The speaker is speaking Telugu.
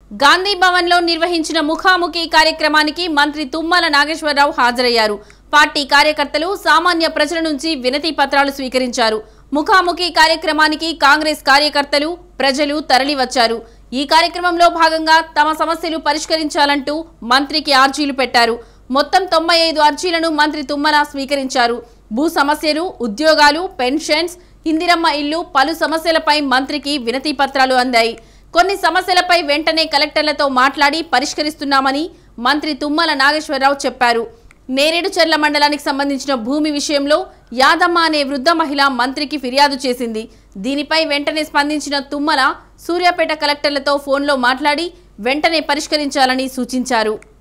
గాంధీ భవన్ లో నిర్వహించిన ముఖాముఖి కార్యక్రమానికి మంత్రి తుమ్మల నాగేశ్వరరావు హాజరయ్యారు పార్టీ కార్యకర్తలు సామాన్య ప్రజల నుంచి వినతి పత్రాలు స్వీకరించారు ముఖాముఖి కార్యక్రమానికి కాంగ్రెస్ కార్యకర్తలు ప్రజలు తరలివచ్చారు ఈ కార్యక్రమంలో భాగంగా తమ సమస్యలు పరిష్కరించాలంటూ మంత్రికి ఆర్జీలు పెట్టారు మొత్తం తొంభై ఐదు అర్జీలను మంత్రి తుమ్మల స్వీకరించారు భూ సమస్యలు ఉద్యోగాలు పెన్షన్స్ ఇందిరమ్మ ఇల్లు పలు సమస్యలపై మంత్రికి వినతి పత్రాలు అందాయి కొన్ని సమస్యలపై వెంటనే కలెక్టర్లతో మాట్లాడి పరిష్కరిస్తున్నామని మంత్రి తుమ్మల నాగేశ్వరరావు చెప్పారు నేరేడుచెర్ల మండలానికి సంబంధించిన భూమి విషయంలో యాదమ్మ అనే వృద్ధ మహిళ మంత్రికి ఫిర్యాదు చేసింది దీనిపై వెంటనే స్పందించిన తుమ్మల సూర్యాపేట కలెక్టర్లతో ఫోన్లో మాట్లాడి వెంటనే పరిష్కరించాలని సూచించారు